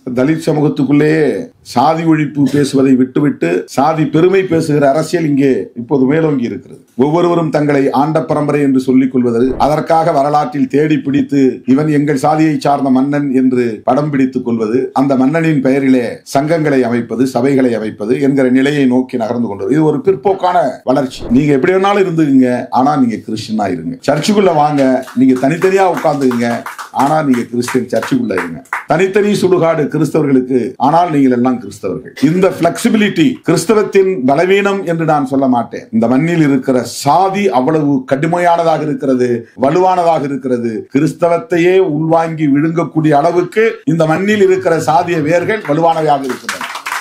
தலித் சமூகத்துக்குள்ளேயே சாதி ஒழிப்பு பேசுவதை விட்டுவிட்டு சாதி பெருமை பேசுகிற அரசியல் இங்கே இப்போது மேலோங்கி இருக்கிறது ஒவ்வொருவரும் தங்களை ஆண்ட பரம்பரை என்று சொல்லிக் கொள்வது அதற்காக வரலாற்றில் தேடி பிடித்து இவன் எங்கள் சாதியை சார்ந்த மன்னன் என்று படம் பிடித்துக் கொள்வது அந்த மன்னனின் பெயரிலே சங்கங்களை அமைப்பது சபைகளை அமைப்பது என்கிற நிலையை நோக்கி நகர்ந்து கொண்டது இது ஒரு பிற்போக்கான வளர்ச்சி நீங்க எப்படி வேணாலும் இருந்துக்குங்க ஆனா நீங்க கிறிஸ்டியனா இருங்க சர்ச்சுக்குள்ள வாங்க நீங்க தனித்தனியா உட்கார்ந்துக்குங்க ஆனா நீங்க கிறிஸ்டியன் சர்ச்சுக்குள்ள இருங்க தனித்தனி சுடுகாடு கிறிஸ்தவர்களுக்கு ஆனால் நீங்கள் எல்லாம் கிறிஸ்தவர்கள் இந்த பிளெக்சிபிலிட்டி கிறிஸ்தவத்தின் பலவீனம் என்று நான் சொல்ல மாட்டேன் இந்த மண்ணில் இருக்கிற சாதி அவ்வளவு கடுமையானதாக இருக்கிறது வலுவானதாக இருக்கிறது கிறிஸ்தவத்தையே உள்வாங்கி விழுங்கக்கூடிய அளவுக்கு இந்த மண்ணில் இருக்கிற சாதிய வேர்கள் வலுவானவையாக இருக்கின்றன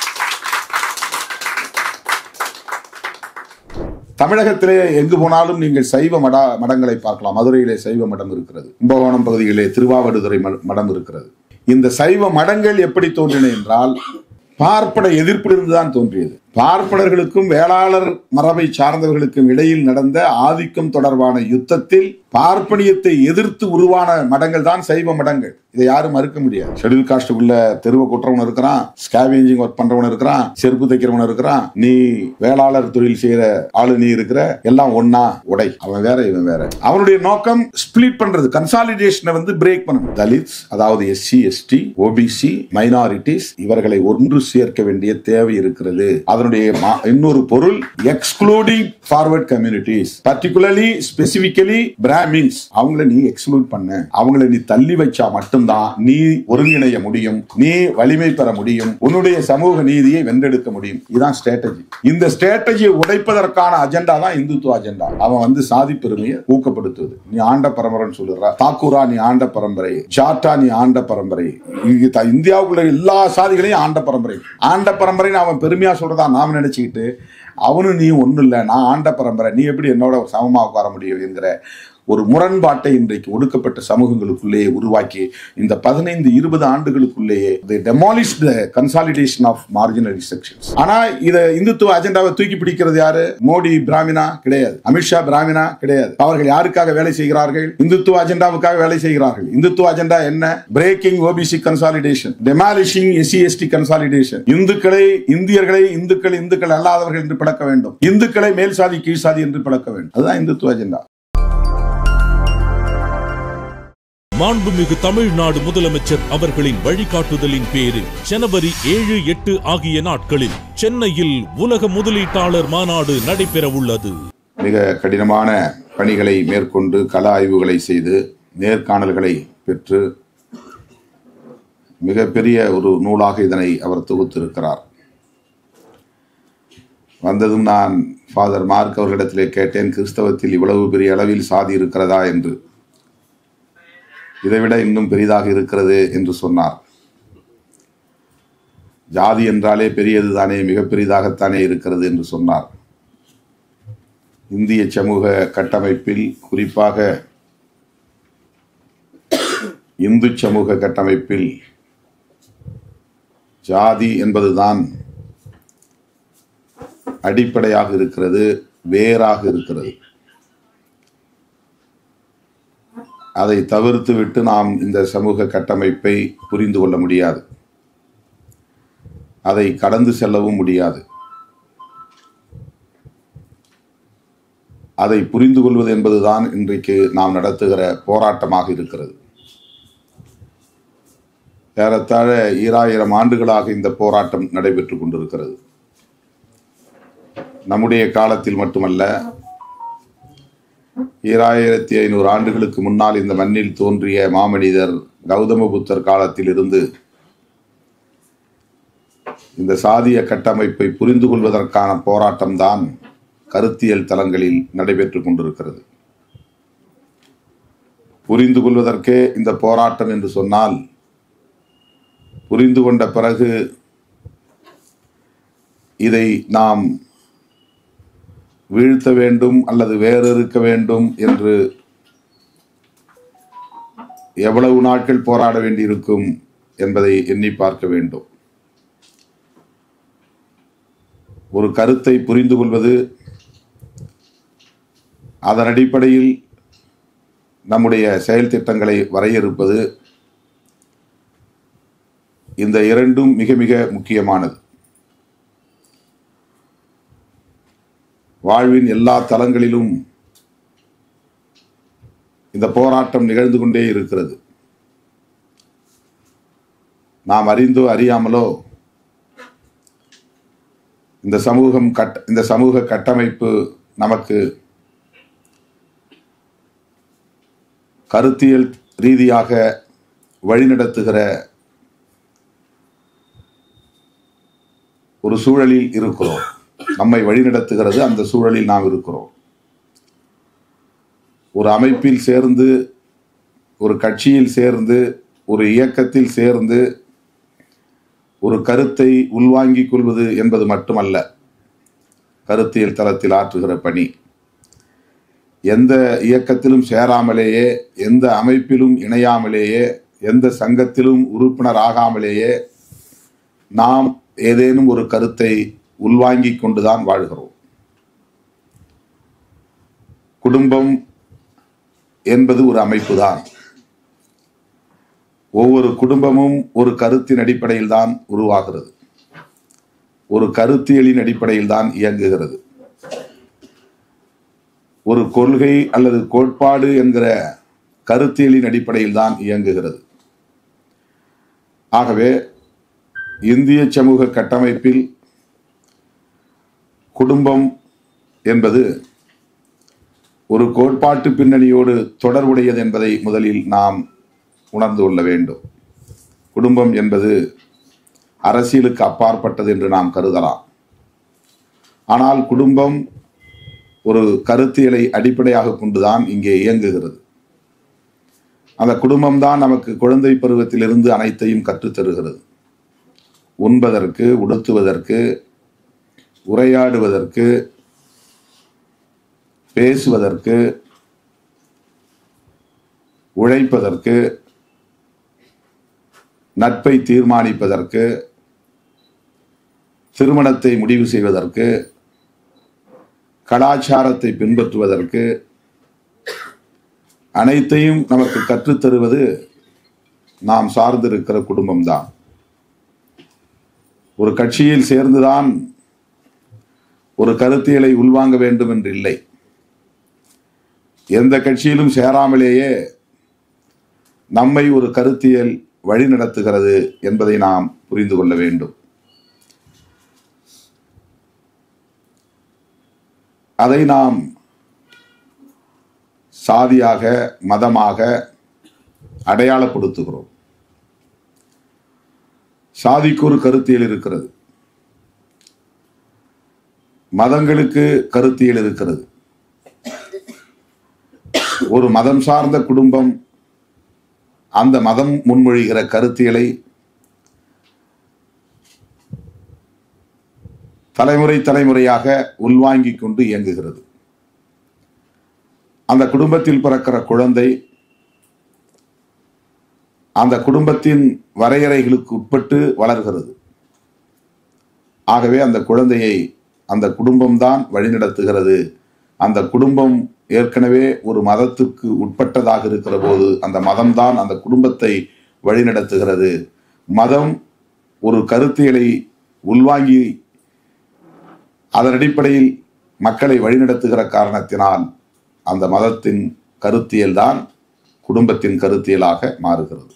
தமிழகத்திலே எங்கு போனாலும் நீங்கள் சைவ மட மடங்களை பார்க்கலாம் மதுரையிலே சைவ மடம் இருக்கிறது கும்பகோணம் பகுதியிலே திருவாவடுதுறை ம- மடம் இருக்கிறது இந்த சைவ மடங்கள் எப்படி தோன்றின என்றால் பார்ப்பன எதிர்ப்பிலிருந்து தான் தோன்றியது பார்ப்பனர்களுக்கும் வேளாளர் மரபை சார்ந்தவர்களுக்கும் இடையில் நடந்த ஆதிக்கம் தொடர்பான யுத்தத்தில் பார்ப்பனியத்தை எதிர்த்து உருவான மடங்கள் தான் சைவ மடங்கள் இதை யாரும் மறுக்க முடியாது ஷெட்யூல் காஸ்டுக்குள்ள தெருவை கொட்டுறவன் இருக்கிறான் ஸ்கேவேஞ்சிங் ஒர்க் பண்றவன் இருக்கிறான் செருப்பு தைக்கிறவன் இருக்கிறான் நீ வேளாளர் தொழில் செய்யற ஆளு நீ இருக்கிற எல்லாம் ஒன்னா உடை அவன் வேற இவன் வேற அவனுடைய நோக்கம் ஸ்பிளிட் பண்றது கன்சாலிடேஷனை வந்து பிரேக் பண்ணணும் தலித்ஸ் அதாவது எஸ்சி எஸ்டி ஓபிசி மைனாரிட்டிஸ் இவர்களை ஒன்று சேர்க்க வேண்டிய தேவை இருக்கிறது அதனுடைய மா- இன்னொரு பொருள் excluding forward communities particularly specifically brahmins அவங்கள நீ எக்ஸ்க்ளூட் பண்ண அவங்கள நீ தள்ளி வச்சா மட்டும்தான் நீ ஒருங்கிணைய முடியும் நீ வலிமை பெற முடியும் உன்னுடைய சமூக நீதியை வென்றெடுக்க முடியும் இதுதான் ஸ்ட்ராட்டஜி இந்த ஸ்ட்ராட்டஜியை உடைப்பதற்கான அஜெண்டா தான் இந்துத்துவ அஜெண்டா அவன் வந்து சாதி பெருமையை ஊக்கப்படுத்துவது நீ ஆண்ட பரம்பரைன்னு சொல்லுற தாக்கூரா நீ ஆண்ட பரம்பரை ஜாட்டா நீ ஆண்ட பரம்பரை இங்க த- இந்தியாவுக்குள்ள எல்லா சாதிகளையும் ஆண்ட பரம்பரை ஆண்ட பரம்பரைன்னு அவன் பெருமையா சொல்றதா நாம நினைச்சுக்கிட்டு அவனும் நீ ஒண்ணும் இல்லை நான் ஆண்ட பரம்பரை நீ எப்படி என்னோட சமமா உட்கார முடியும் என்கிற ஒரு முரண்பாட்டை இன்றைக்கு ஒடுக்கப்பட்ட சமூகங்களுக்குள்ளேயே உருவாக்கி இந்த பதினைந்து இருபது ஆண்டுகளுக்குள்ளேயே demolish the consolidation of marginal sections ஆனா இத இந்துத்துவ அஜெண்டாவை தூக்கி பிடிக்கிறது யாரு மோடி பிராமினா கிடையாது அமித்ஷா பிராமினா கிடையாது அவர்கள் யாருக்காக வேலை செய்கிறார்கள் இந்துத்துவ அஜெண்டாவுக்காக வேலை செய்கிறார்கள் இந்துத்துவ அஜெண்டா என்ன breaking OBC consolidation demolishing SC ST consolidation இந்துக்களை இந்தியர்களை இந்துக்கள் இந்துக்கள் அல்லாதவர்கள் என்று பிளக்க வேண்டும் இந்துக்களை மேல் சாதி கீழ் சாதி என்று பிளக்க வேண்டும் அதுதான் இந்துத்துவ அஜெண்டா மாண்புமிகு தமிழ்நாடு முதலமைச்சர் அவர்களின் வழிகாட்டுதலின் பேரில் ஜனவரி ஏழு எட்டு ஆகிய நாட்களில் சென்னையில் உலக முதலீட்டாளர் மாநாடு நடைபெறவுள்ளது மிக கடினமான பணிகளை மேற்கொண்டு கள ஆய்வுகளை செய்து நேர்காணல்களை பெற்று மிகப்பெரிய ஒரு நூலாக இதனை அவர் தொகுத்திருக்கிறார் வந்ததும் நான் ஃபாதர் மார்க் அவர்களிடத்திலே கேட்டேன் கிறிஸ்தவத்தில் இவ்வளவு பெரிய அளவில் சாதி இருக்கிறதா என்று இதைவிட இன்னும் பெரிதாக இருக்கிறது என்று சொன்னார் ஜாதி என்றாலே பெரியது தானே மிக பெரிதாகத்தானே இருக்கிறது என்று சொன்னார் இந்திய சமூக கட்டமைப்பில் குறிப்பாக இந்து சமூக கட்டமைப்பில் ஜாதி என்பதுதான் அடிப்படையாக இருக்கிறது வேறாக இருக்கிறது அதை தவிர்த்து விட்டு நாம் இந்த சமூக கட்டமைப்பை புரிந்து கொள்ள முடியாது அதை கடந்து செல்லவும் முடியாது அதை புரிந்து கொள்வது என்பதுதான் இன்றைக்கு நாம் நடத்துகிற போராட்டமாக இருக்கிறது ஏறத்தாழ ஈராயிரம் ஆண்டுகளாக இந்த போராட்டம் நடைபெற்றுக் கொண்டிருக்கிறது நம்முடைய காலத்தில் மட்டுமல்ல ஈராயிரத்தி ஐநூறு ஆண்டுகளுக்கு முன்னால் இந்த மண்ணில் தோன்றிய மாமனிதர் கௌதம புத்தர் காலத்தில் இருந்து இந்த சாதிய கட்டமைப்பை புரிந்து கொள்வதற்கான போராட்டம்தான் கருத்தியல் தலங்களில் நடைபெற்றுக் கொண்டிருக்கிறது புரிந்து கொள்வதற்கே இந்த போராட்டம் என்று சொன்னால் புரிந்து கொண்ட பிறகு இதை நாம் வீழ்த்த வேண்டும் அல்லது வேறு இருக்க வேண்டும் என்று எவ்வளவு நாட்கள் போராட வேண்டியிருக்கும் என்பதை எண்ணி பார்க்க வேண்டும் ஒரு கருத்தை புரிந்து கொள்வது அதன் அடிப்படையில் நம்முடைய செயல் திட்டங்களை வரையறுப்பது இந்த இரண்டும் மிக மிக முக்கியமானது வாழ்வின் எல்லா தளங்களிலும் இந்த போராட்டம் நிகழ்ந்து கொண்டே இருக்கிறது நாம் அறிந்தோ அறியாமலோ இந்த சமூகம் கட் இந்த சமூக கட்டமைப்பு நமக்கு கருத்தியல் ரீதியாக வழிநடத்துகிற ஒரு சூழலில் இருக்கிறோம் நம்மை வழிநடத்துகிறது அந்த சூழலில் நாம் இருக்கிறோம் ஒரு அமைப்பில் சேர்ந்து ஒரு கட்சியில் சேர்ந்து ஒரு இயக்கத்தில் சேர்ந்து ஒரு கருத்தை உள்வாங்கிக் கொள்வது என்பது மட்டுமல்ல கருத்தியல் தளத்தில் ஆற்றுகிற பணி எந்த இயக்கத்திலும் சேராமலேயே எந்த அமைப்பிலும் இணையாமலேயே எந்த சங்கத்திலும் உறுப்பினர் ஆகாமலேயே நாம் ஏதேனும் ஒரு கருத்தை உள்வாங்கிக் கொண்டுதான் வாழ்கிறோம் குடும்பம் என்பது ஒரு அமைப்பு தான் ஒவ்வொரு குடும்பமும் ஒரு கருத்தின் அடிப்படையில் தான் உருவாகிறது ஒரு கருத்தியலின் அடிப்படையில் தான் இயங்குகிறது ஒரு கொள்கை அல்லது கோட்பாடு என்கிற கருத்தியலின் அடிப்படையில் தான் இயங்குகிறது ஆகவே இந்திய சமூக கட்டமைப்பில் குடும்பம் என்பது ஒரு கோட்பாட்டு பின்னணியோடு தொடர்புடையது என்பதை முதலில் நாம் உணர்ந்து கொள்ள வேண்டும் குடும்பம் என்பது அரசியலுக்கு அப்பாற்பட்டது என்று நாம் கருதலாம் ஆனால் குடும்பம் ஒரு கருத்தியலை அடிப்படையாக கொண்டுதான் இங்கே இயங்குகிறது அந்த குடும்பம்தான் நமக்கு குழந்தை பருவத்திலிருந்து அனைத்தையும் கற்றுத்தருகிறது உண்பதற்கு உடுத்துவதற்கு உரையாடுவதற்கு பேசுவதற்கு உழைப்பதற்கு நட்பை தீர்மானிப்பதற்கு திருமணத்தை முடிவு செய்வதற்கு கலாச்சாரத்தை பின்பற்றுவதற்கு அனைத்தையும் நமக்கு கற்றுத்தருவது நாம் சார்ந்திருக்கிற குடும்பம்தான் ஒரு கட்சியில் சேர்ந்துதான் ஒரு கருத்தியலை உள்வாங்க வேண்டும் என்று இல்லை எந்த கட்சியிலும் சேராமலேயே நம்மை ஒரு கருத்தியல் வழி நடத்துகிறது என்பதை நாம் புரிந்து கொள்ள வேண்டும் அதை நாம் சாதியாக மதமாக அடையாளப்படுத்துகிறோம் சாதிக்கு ஒரு கருத்தியல் இருக்கிறது மதங்களுக்கு கருத்தியல் இருக்கிறது ஒரு மதம் சார்ந்த குடும்பம் அந்த மதம் முன்மொழிகிற கருத்தியலை தலைமுறை தலைமுறையாக உள்வாங்கிக் கொண்டு இயங்குகிறது அந்த குடும்பத்தில் பிறக்கிற குழந்தை அந்த குடும்பத்தின் வரையறைகளுக்கு உட்பட்டு வளர்கிறது ஆகவே அந்த குழந்தையை அந்த குடும்பம்தான் வழிநடத்துகிறது அந்த குடும்பம் ஏற்கனவே ஒரு மதத்துக்கு உட்பட்டதாக இருக்கிற போது அந்த மதம்தான் அந்த குடும்பத்தை வழிநடத்துகிறது மதம் ஒரு கருத்தியலை உள்வாங்கி அதன் அடிப்படையில் மக்களை வழிநடத்துகிற காரணத்தினால் அந்த மதத்தின் கருத்தியல் தான் குடும்பத்தின் கருத்தியலாக மாறுகிறது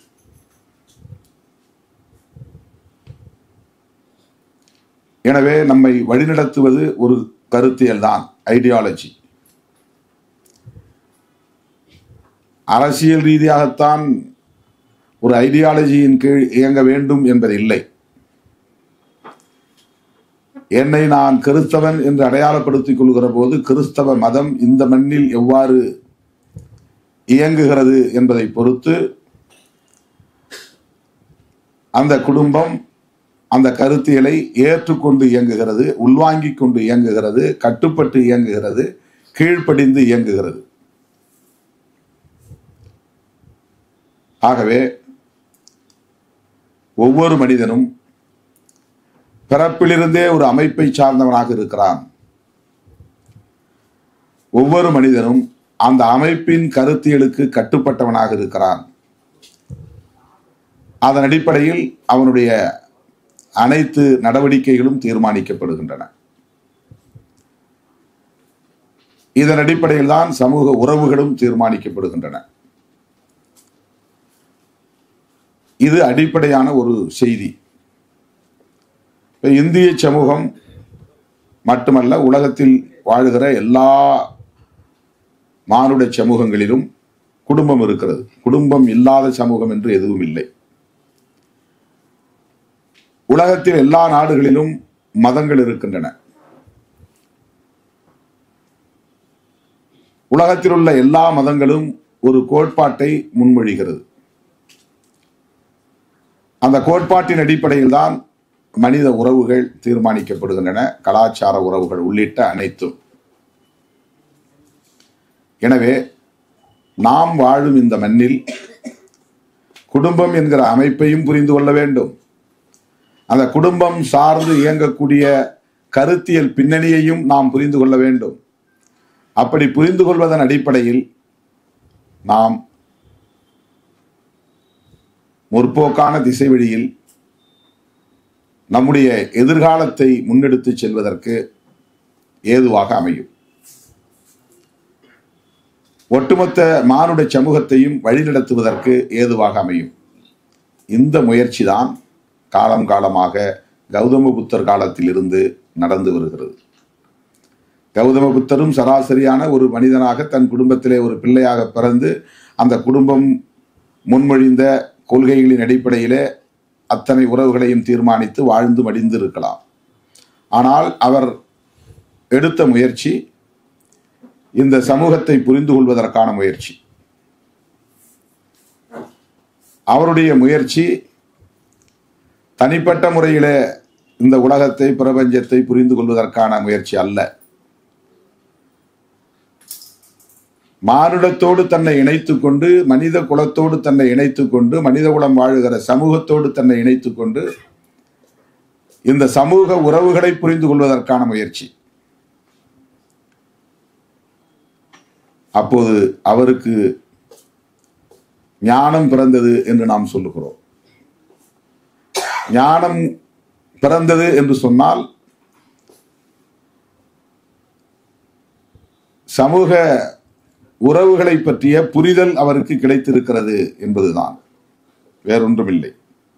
எனவே நம்மை வழிநடத்துவது ஒரு கருத்தியல் தான் ஐடியாலஜி அரசியல் ரீதியாகத்தான் ஒரு ஐடியாலஜியின் கீழ் இயங்க வேண்டும் என்பதில்லை என்னை நான் கிறிஸ்தவன் என்று அடையாளப்படுத்திக் கொள்கிற போது கிறிஸ்தவ மதம் இந்த மண்ணில் எவ்வாறு இயங்குகிறது என்பதை பொறுத்து அந்த குடும்பம் அந்த கருத்தியலை ஏற்றுக்கொண்டு இயங்குகிறது உள்வாங்கிக் கொண்டு இயங்குகிறது கட்டுப்பட்டு இயங்குகிறது கீழ்ப்படிந்து இயங்குகிறது ஆகவே ஒவ்வொரு மனிதனும் பிறப்பிலிருந்தே ஒரு அமைப்பை சார்ந்தவனாக இருக்கிறான் ஒவ்வொரு மனிதனும் அந்த அமைப்பின் கருத்தியலுக்கு கட்டுப்பட்டவனாக இருக்கிறான் அதன் அடிப்படையில் அவனுடைய அனைத்து நடவடிக்கைகளும் தீர்மானிக்கப்படுகின்றன இதன் அடிப்படையில் தான் சமூக உறவுகளும் தீர்மானிக்கப்படுகின்றன இது அடிப்படையான ஒரு செய்தி இப்ப இந்திய சமூகம் மட்டுமல்ல உலகத்தில் வாழுகிற எல்லா மானுட சமூகங்களிலும் குடும்பம் இருக்கிறது குடும்பம் இல்லாத சமூகம் என்று எதுவும் இல்லை உலகத்தில் எல்லா நாடுகளிலும் மதங்கள் இருக்கின்றன உலகத்தில் உள்ள எல்லா மதங்களும் ஒரு கோட்பாட்டை முன்மொழிகிறது அந்த கோட்பாட்டின் அடிப்படையில் தான் மனித உறவுகள் தீர்மானிக்கப்படுகின்றன கலாச்சார உறவுகள் உள்ளிட்ட அனைத்தும் எனவே நாம் வாழும் இந்த மண்ணில் குடும்பம் என்கிற அமைப்பையும் புரிந்து கொள்ள வேண்டும் அந்த குடும்பம் சார்ந்து இயங்கக்கூடிய கருத்தியல் பின்னணியையும் நாம் புரிந்து கொள்ள வேண்டும் அப்படி புரிந்து கொள்வதன் அடிப்படையில் நாம் முற்போக்கான திசை வழியில் நம்முடைய எதிர்காலத்தை முன்னெடுத்து செல்வதற்கு ஏதுவாக அமையும் ஒட்டுமொத்த மானுட சமூகத்தையும் வழிநடத்துவதற்கு ஏதுவாக அமையும் இந்த முயற்சி தான் காலம் காலமாக கௌதம புத்தர் காலத்தில் இருந்து நடந்து வருகிறது கௌதம புத்தரும் சராசரியான ஒரு மனிதனாக தன் குடும்பத்திலே ஒரு பிள்ளையாக பிறந்து அந்த குடும்பம் முன்மொழிந்த கொள்கைகளின் அடிப்படையிலே அத்தனை உறவுகளையும் தீர்மானித்து வாழ்ந்து மடிந்து இருக்கலாம் ஆனால் அவர் எடுத்த முயற்சி இந்த சமூகத்தை புரிந்து கொள்வதற்கான முயற்சி அவருடைய முயற்சி தனிப்பட்ட முறையிலே இந்த உலகத்தை பிரபஞ்சத்தை புரிந்து கொள்வதற்கான முயற்சி அல்ல மானுடத்தோடு தன்னை இணைத்துக் கொண்டு மனித குலத்தோடு தன்னை இணைத்துக் கொண்டு மனித குலம் வாழுகிற சமூகத்தோடு தன்னை இணைத்துக் கொண்டு இந்த சமூக உறவுகளை புரிந்து கொள்வதற்கான முயற்சி அப்போது அவருக்கு ஞானம் பிறந்தது என்று நாம் சொல்லுகிறோம் ஞானம் பிறந்தது என்று சொன்னால் சமூக உறவுகளை பற்றிய புரிதல் அவருக்கு கிடைத்திருக்கிறது என்பதுதான் வேறொன்றுமில்லை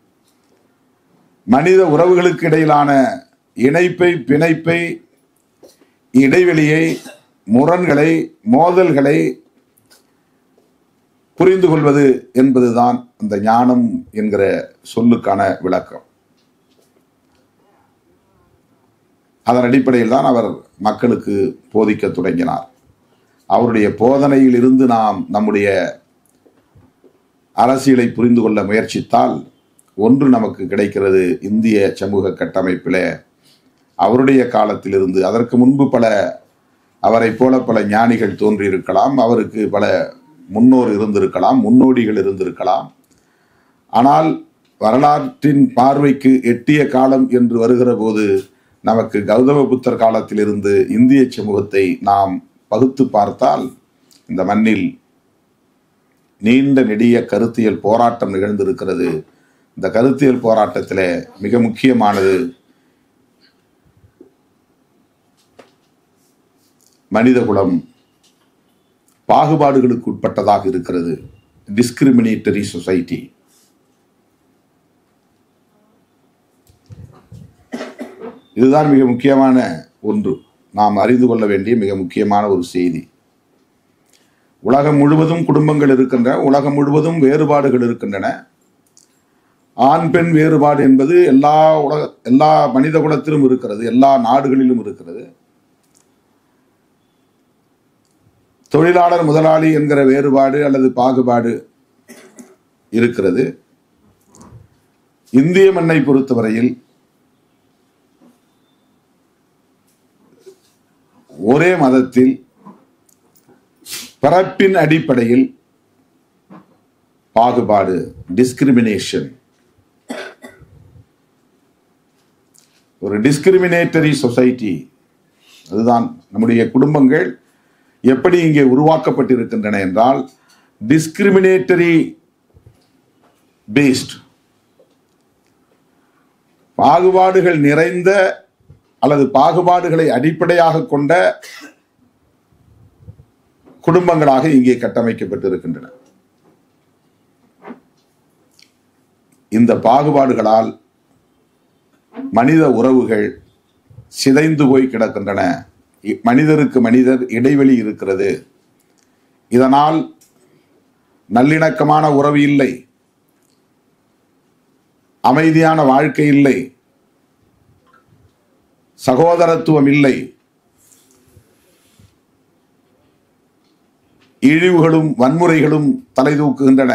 மனித உறவுகளுக்கு இடையிலான இணைப்பை பிணைப்பை இடைவெளியை முரண்களை மோதல்களை புரிந்து கொள்வது என்பதுதான் அந்த ஞானம் என்கிற சொல்லுக்கான விளக்கம் அதன் அடிப்படையில் தான் அவர் மக்களுக்கு போதிக்க தொடங்கினார் அவருடைய போதனையில் இருந்து நாம் நம்முடைய அரசியலை புரிந்து கொள்ள முயற்சித்தால் ஒன்று நமக்கு கிடைக்கிறது இந்திய சமூக கட்டமைப்பில் அவருடைய காலத்திலிருந்து அதற்கு முன்பு பல அவரை போல பல ஞானிகள் தோன்றியிருக்கலாம் அவருக்கு பல முன்னோர் இருந்திருக்கலாம் முன்னோடிகள் இருந்திருக்கலாம் ஆனால் வரலாற்றின் பார்வைக்கு எட்டிய காலம் என்று வருகிற போது நமக்கு கௌதம புத்தர் காலத்திலிருந்து இந்திய சமூகத்தை நாம் பகுத்து பார்த்தால் இந்த மண்ணில் நீண்ட நெடிய கருத்தியல் போராட்டம் நிகழ்ந்திருக்கிறது இந்த கருத்தியல் போராட்டத்தில் மிக முக்கியமானது மனிதகுலம் பாகுபாடுகளுக்கு உட்பட்டதாக இருக்கிறது டிஸ்கிரிமினேட்டரி சொசைட்டி இதுதான் மிக முக்கியமான ஒன்று நாம் அறிந்து கொள்ள வேண்டிய மிக முக்கியமான ஒரு செய்தி உலகம் முழுவதும் குடும்பங்கள் இருக்கின்றன உலகம் முழுவதும் வேறுபாடுகள் இருக்கின்றன ஆண் பெண் வேறுபாடு என்பது எல்லா உலக எல்லா மனித குலத்திலும் இருக்கிறது எல்லா நாடுகளிலும் இருக்கிறது தொழிலாளர் முதலாளி என்கிற வேறுபாடு அல்லது பாகுபாடு இருக்கிறது இந்திய மண்ணை பொறுத்தவரையில் ஒரே மதத்தில் பிறப்பின் அடிப்படையில் பாகுபாடு டிஸ்கிரிமினேஷன் ஒரு டிஸ்கிரிமினேட்டரி சொசைட்டி அதுதான் நம்முடைய குடும்பங்கள் எப்படி இங்கே உருவாக்கப்பட்டிருக்கின்றன என்றால் டிஸ்கிரிமினேட்டரி பேஸ்ட் பாகுபாடுகள் நிறைந்த அல்லது பாகுபாடுகளை அடிப்படையாக கொண்ட குடும்பங்களாக இங்கே கட்டமைக்கப்பட்டிருக்கின்றன இந்த பாகுபாடுகளால் மனித உறவுகள் சிதைந்து போய் கிடக்கின்றன இ- மனிதருக்கு மனிதர் இடைவெளி இருக்கிறது இதனால் நல்லிணக்கமான உறவு இல்லை அமைதியான வாழ்க்கை இல்லை சகோதரத்துவம் இல்லை இழிவுகளும் வன்முறைகளும் தலை தூக்குகின்றன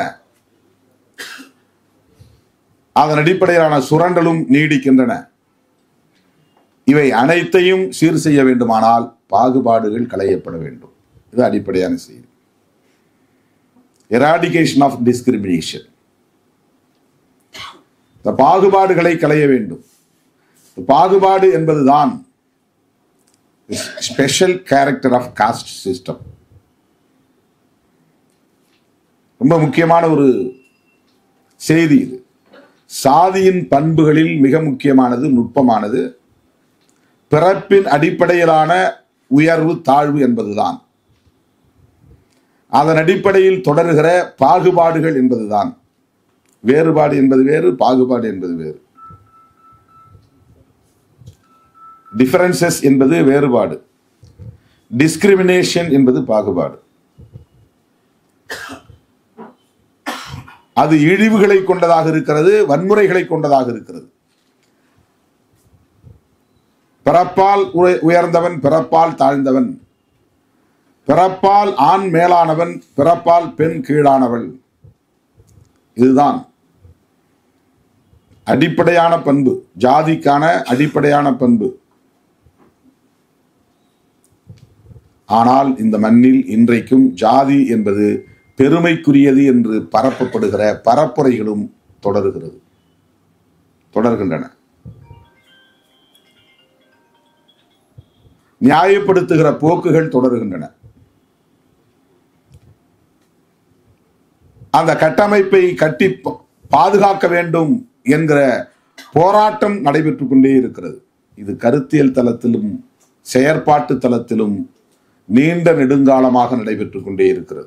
அதன் அடிப்படையிலான சுரண்டலும் நீடிக்கின்றன இவை அனைத்தையும் சீர் செய்ய வேண்டுமானால் பாகுபாடுகள் களையப்பட வேண்டும் இது அடிப்படையான செய்தி எராடிகேஷன் ஆஃப் டிஸ்கிரிமினேஷன் இந்த பாகுபாடுகளை களைய வேண்டும் இந்த பாகுபாடு என்பதுதான் special character of caste system ரொம்ப முக்கியமான ஒரு செய்தி இது சாதியின் பண்புகளில் மிக முக்கியமானது நுட்பமானது பிறப்பின் அடிப்படையிலான உயர்வு தாழ்வு என்பதுதான் அதன் அடிப்படையில் தொடர்கிற பாகுபாடுகள் என்பதுதான் வேறுபாடு என்பது வேறு பாகுபாடு என்பது வேறு டிஃபரன்சஸ் என்பது வேறுபாடு டிஸ்கிரிமினேஷன் என்பது பாகுபாடு அது இழிவுகளை கொண்டதாக இருக்கிறது வன்முறைகளை கொண்டதாக இருக்கிறது பிறப்பால் உய- உயர்ந்தவன் பிறப்பால் தாழ்ந்தவன் பிறப்பால் ஆண் மேலானவன் பிறப்பால் பெண் கீழானவள் இதுதான் அடிப்படையான பண்பு ஜாதிக்கான அடிப்படையான பண்பு ஆனால் இந்த மண்ணில் இன்றைக்கும் ஜாதி என்பது பெருமைக்குரியது என்று பரப்பப்படுகிற பரப்புரைகளும் தொடருகிறது தொடர்கின்றன நியாயப்படுத்துகிற போக்குகள் தொடருகின்றன அந்த கட்டமைப்பை கட்டி ப- பாதுகாக்க வேண்டும் என்கிற போராட்டம் நடைபெற்றுக் கொண்டே இருக்கிறது இது கருத்தியல் தளத்திலும் செயற்பாட்டு தளத்திலும் நீண்ட நெடுங்காலமாக நடைபெற்றுக் கொண்டே இருக்கிறது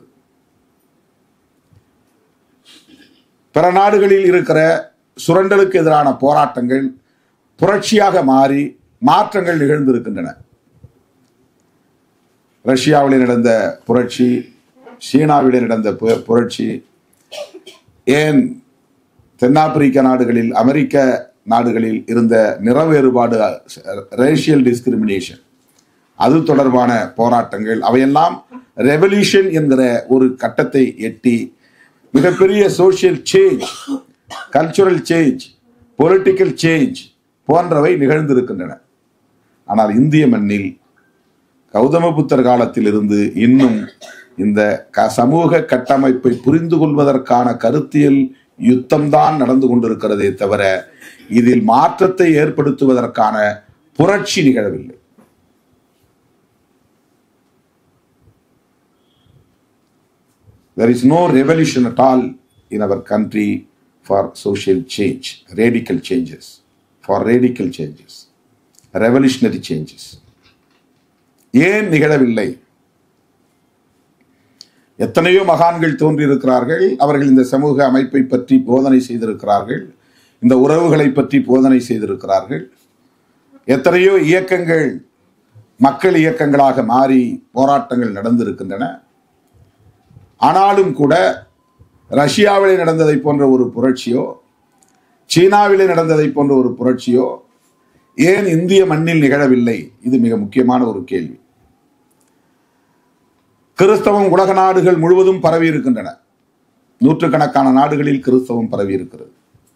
பிற நாடுகளில் இருக்கிற சுரண்டலுக்கு எதிரான போராட்டங்கள் புரட்சியாக மாறி மாற்றங்கள் நிகழ்ந்திருக்கின்றன ரஷ்யாவிலே நடந்த புரட்சி சீனாவிலே நடந்த பு- புரட்சி ஏன் தென்னாப்பிரிக்க நாடுகளில் அமெரிக்க நாடுகளில் இருந்த நிற வேறுபாடு ரேஷியல் டிஸ்கிரிமினேஷன் அது தொடர்பான போராட்டங்கள் அவையெல்லாம் ரெவல்யூஷன் என்கிற ஒரு கட்டத்தை எட்டி மிகப்பெரிய social change cultural change political change போன்றவை நிகழ்ந்திருக்கின்றன ஆனால் இந்திய மண்ணில் கௌதம புத்தர் காலத்திலிருந்து இன்னும் இந்த க- சமூக கட்டமைப்பை புரிந்து கொள்வதற்கான கருத்தியல் யுத்தம்தான் நடந்து கொண்டிருக்கிறதே தவிர இதில் மாற்றத்தை ஏற்படுத்துவதற்கான புரட்சி நிகழவில்லை There is no revolution at all in our country for social change, radical changes, for radical changes, revolutionary changes. ஏன் நிகழவில்லை எத்தனையோ மகான்கள் தோன்றியிருக்கிறார்கள் அவர்கள் இந்த சமூக அமைப்பை பற்றி போதனை செய்திருக்கிறார்கள் இந்த உறவுகளை பற்றி போதனை செய்திருக்கிறார்கள் எத்தனையோ இயக்கங்கள் மக்கள் இயக்கங்களாக மாறி போராட்டங்கள் நடந்திருக்கின்றன ஆனாலும் கூட ரஷ்யாவிலே நடந்ததை போன்ற ஒரு புரட்சியோ சீனாவிலே நடந்ததை போன்ற ஒரு புரட்சியோ ஏன் இந்திய மண்ணில் நிகழவில்லை இது மிக முக்கியமான ஒரு கேள்வி கிறிஸ்தவம் உலக நாடுகள் முழுவதும் பரவி இருக்கின்றன நூற்றுக்கணக்கான நாடுகளில் கிறிஸ்தவம் பரவி இருக்கிறது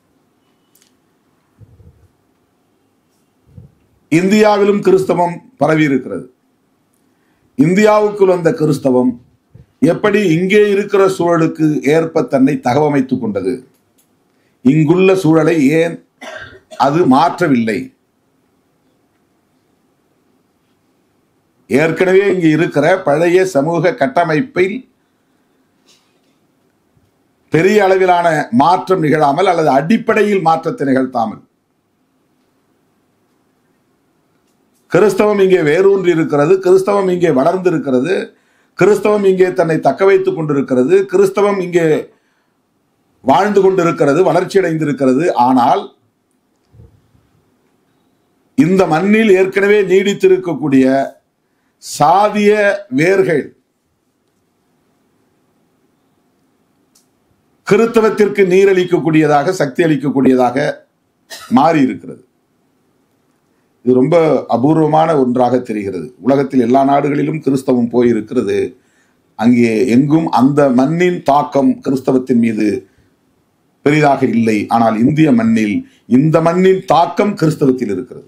இந்தியாவிலும் கிறிஸ்தவம் பரவி இருக்கிறது இந்தியாவுக்குள் வந்த கிறிஸ்தவம் எப்படி இங்கே இருக்கிற சூழலுக்கு ஏற்ப தன்னை தகவமைத்துக் கொண்டது இங்குள்ள சூழலை ஏன் அது மாற்றவில்லை ஏற்கனவே இங்கு இருக்கிற பழைய சமூக கட்டமைப்பில் பெரிய அளவிலான மாற்றம் நிகழாமல் அல்லது அடிப்படையில் மாற்றத்தை நிகழ்த்தாமல் கிறிஸ்தவம் இங்கே வேரூன்றி இருக்கிறது கிறிஸ்தவம் இங்கே வளர்ந்து இருக்கிறது கிறிஸ்தவம் இங்கே தன்னை தக்க வைத்துக் கொண்டிருக்கிறது கிறிஸ்தவம் இங்கே வாழ்ந்து கொண்டிருக்கிறது வளர்ச்சி அடைந்திருக்கிறது ஆனால் இந்த மண்ணில் ஏற்கனவே நீடித்திருக்கக்கூடிய சாதிய வேர்கள் கிறிஸ்தவத்திற்கு நீரளிக்கக்கூடியதாக சக்தி அளிக்கக்கூடியதாக மாறி இருக்கிறது இது ரொம்ப அபூர்வமான ஒன்றாக தெரிகிறது உலகத்தில் எல்லா நாடுகளிலும் கிறிஸ்தவம் போயிருக்கிறது அங்கே எங்கும் அந்த மண்ணின் தாக்கம் கிறிஸ்தவத்தின் மீது பெரிதாக இல்லை ஆனால் இந்திய மண்ணில் இந்த மண்ணின் தாக்கம் கிறிஸ்தவத்தில் இருக்கிறது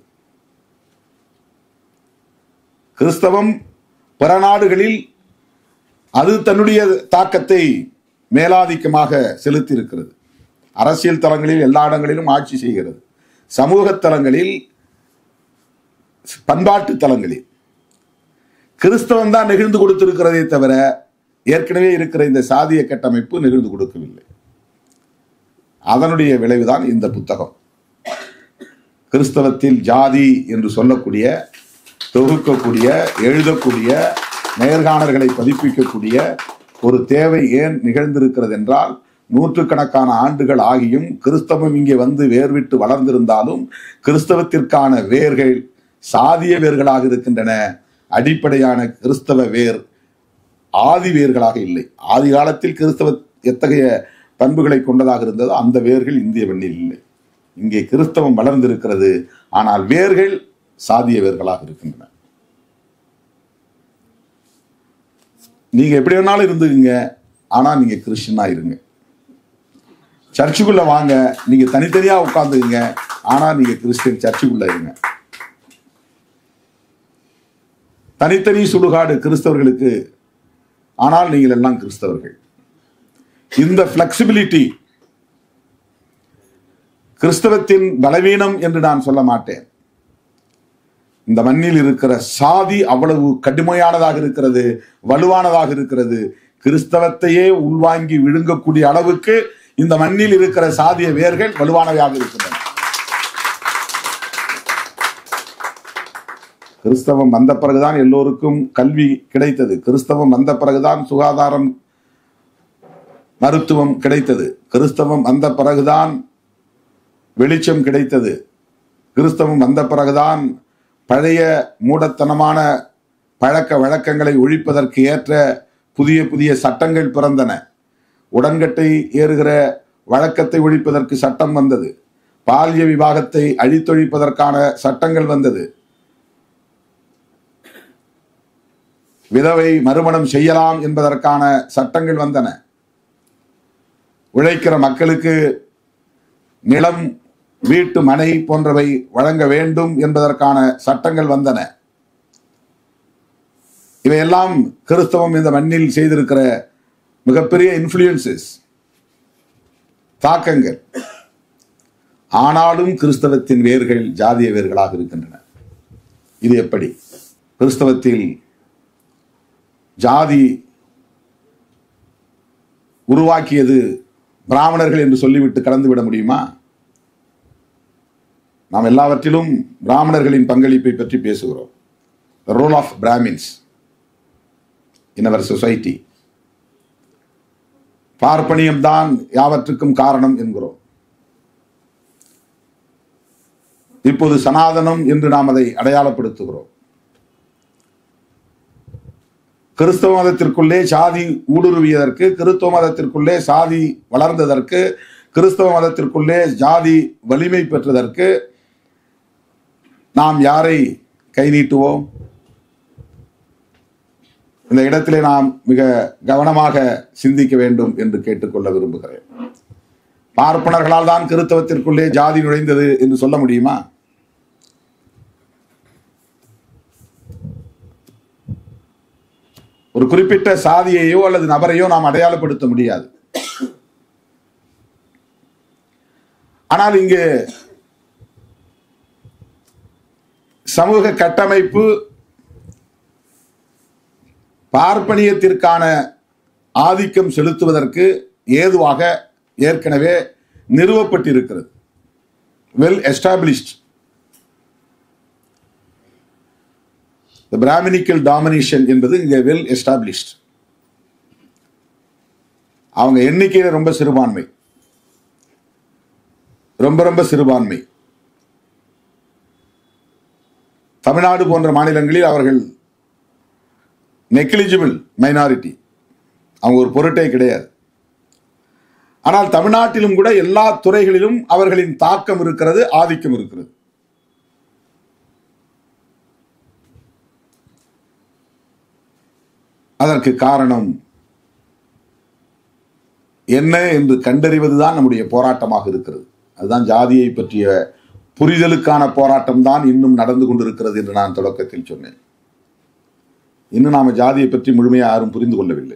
கிறிஸ்தவம் பிற நாடுகளில் அது தன்னுடைய தாக்கத்தை மேலாதிக்கமாக செலுத்தி இருக்கிறது அரசியல் தளங்களில் எல்லா இடங்களிலும் ஆட்சி செய்கிறது சமூக தளங்களில் பண்பாட்டு தளங்களில் கிறிஸ்தவம் தான் நெகிழ்ந்து கொடுத்திருக்கிறதே தவிர ஏற்கனவே இருக்கிற இந்த சாதிய கட்டமைப்பு நெகிழ்ந்து கொடுக்கவில்லை அதனுடைய விளைவுதான் இந்த புத்தகம் கிறிஸ்தவத்தில் ஜாதி என்று சொல்லக்கூடிய தொகுக்கக்கூடிய எழுதக்கூடிய நேர்காணல்களை பதிப்பிக்கக்கூடிய ஒரு தேவை ஏன் நிகழ்ந்திருக்கிறது என்றால் நூற்றுக்கணக்கான ஆண்டுகள் ஆகியும் கிறிஸ்தவம் இங்கே வந்து வேர்விட்டு வளர்ந்திருந்தாலும் கிறிஸ்தவத்திற்கான வேர்கள் சாதிய வேர்களாக இருக்கின்றன அடிப்படையான கிறிஸ்தவ வேர் ஆதி வேர்களாக இல்லை ஆதி காலத்தில் கிறிஸ்தவ எத்தகைய பண்புகளை கொண்டதாக இருந்ததோ அந்த வேர்கள் இந்திய மண்ணில் இல்லை இங்கே கிறிஸ்தவம் வளர்ந்திருக்கிறது ஆனால் வேர்கள் சாதிய வேர்களாக இருக்கின்றன நீங்க எப்படி வேணாலும் இருந்துக்குங்க ஆனா நீங்க கிறிஸ்டியனா இருங்க சர்ச்சுக்குள்ள வாங்க நீங்க தனித்தனியா உட்கார்ந்துக்குங்க ஆனா நீங்க கிறிஸ்டியன் சர்ச்சுக்குள்ள இருங்க தனித்தனி சுடுகாடு கிறிஸ்தவர்களுக்கு ஆனால் நீங்கள் எல்லாம் கிறிஸ்தவர்கள் இந்த பிளெக்சிபிலிட்டி கிறிஸ்தவத்தின் பலவீனம் என்று நான் சொல்ல மாட்டேன் இந்த மண்ணில் இருக்கிற சாதி அவ்வளவு கடுமையானதாக இருக்கிறது வலுவானதாக இருக்கிறது கிறிஸ்தவத்தையே உள்வாங்கி விழுங்கக்கூடிய அளவுக்கு இந்த மண்ணில் இருக்கிற சாதிய வேர்கள் வலுவானவையாக இருக்கின்றன கிறிஸ்தவம் வந்த பிறகுதான் எல்லோருக்கும் கல்வி கிடைத்தது கிறிஸ்தவம் வந்த பிறகுதான் சுகாதாரம் மருத்துவம் கிடைத்தது கிறிஸ்தவம் வந்த பிறகுதான் வெளிச்சம் கிடைத்தது கிறிஸ்தவம் வந்த பிறகுதான் பழைய மூடத்தனமான பழக்க வழக்கங்களை ஒழிப்பதற்கு ஏற்ற புதிய புதிய சட்டங்கள் பிறந்தன உடன்கட்டை ஏறுகிற வழக்கத்தை ஒழிப்பதற்கு சட்டம் வந்தது பால்ய விவாகத்தை அழித்தொழிப்பதற்கான சட்டங்கள் வந்தது விதவை மறுமணம் செய்யலாம் என்பதற்கான சட்டங்கள் வந்தன உழைக்கிற மக்களுக்கு நிலம் வீட்டு மனை போன்றவை வழங்க வேண்டும் என்பதற்கான சட்டங்கள் வந்தன இவையெல்லாம் கிறிஸ்தவம் இந்த மண்ணில் செய்திருக்கிற மிகப்பெரிய இன்ஃப்ளூயன்சஸ் தாக்கங்கள் ஆனாலும் கிறிஸ்தவத்தின் வேர்கள் ஜாதிய வேர்களாக இருக்கின்றன இது எப்படி கிறிஸ்தவத்தில் ஜாதி உருவாக்கியது பிராமணர்கள் என்று சொல்லிவிட்டு கலந்து விட முடியுமா நாம் எல்லாவற்றிலும் பிராமணர்களின் பங்களிப்பை பற்றி பேசுகிறோம் role of brahmins in our society பார்ப்பனியம் தான் யாவற்றுக்கும் காரணம் என்கிறோம் இப்போது சனாதனம் என்று நாம் அதை அடையாளப்படுத்துகிறோம் கிறிஸ்தவ மதத்திற்குள்ளே சாதி ஊடுருவியதற்கு கிறிஸ்தவ மதத்திற்குள்ளே சாதி வளர்ந்ததற்கு கிறிஸ்தவ மதத்திற்குள்ளே ஜாதி வலிமை பெற்றதற்கு நாம் யாரை கை நீட்டுவோம் இந்த இடத்திலே நாம் மிக கவனமாக சிந்திக்க வேண்டும் என்று கேட்டுக்கொள்ள விரும்புகிறேன் பார்ப்பனர்களால் தான் கிறிஸ்தவத்திற்குள்ளே ஜாதி நுழைந்தது என்று சொல்ல முடியுமா ஒரு குறிப்பிட்ட சாதியையோ அல்லது நபரையோ நாம் அடையாளப்படுத்த முடியாது ஆனால் இங்கு சமூக கட்டமைப்பு பார்ப்பனியத்திற்கான ஆதிக்கம் செலுத்துவதற்கு ஏதுவாக ஏற்கனவே நிறுவப்பட்டிருக்கிறது வெல் எஸ்டாப்ளிஷ்ட் இந்த பிராமினிக்கல் டாமினேஷன் என்பது இங்க வெல் எஸ்டாப்ளிஷ்ட் அவங்க எண்ணிக்கையில ரொம்ப சிறுபான்மை ரொம்ப ரொம்ப சிறுபான்மை தமிழ்நாடு போன்ற மாநிலங்களில் அவர்கள் நெக்லிஜிபிள் மைனாரிட்டி அவங்க ஒரு பொருட்டே கிடையாது ஆனால் தமிழ்நாட்டிலும் கூட எல்லா துறைகளிலும் அவர்களின் தாக்கம் இருக்கிறது ஆதிக்கம் இருக்கிறது அதற்கு காரணம் என்ன என்று கண்டறிவதுதான் நம்முடைய போராட்டமாக இருக்கிறது அதுதான் ஜாதியை பற்றிய புரிதலுக்கான போராட்டம் தான் இன்னும் நடந்து கொண்டிருக்கிறது என்று நான் தொடக்கத்தில் சொன்னேன் இன்னும் நாம ஜாதியை பற்றி முழுமையாக யாரும் புரிந்து கொள்ளவில்லை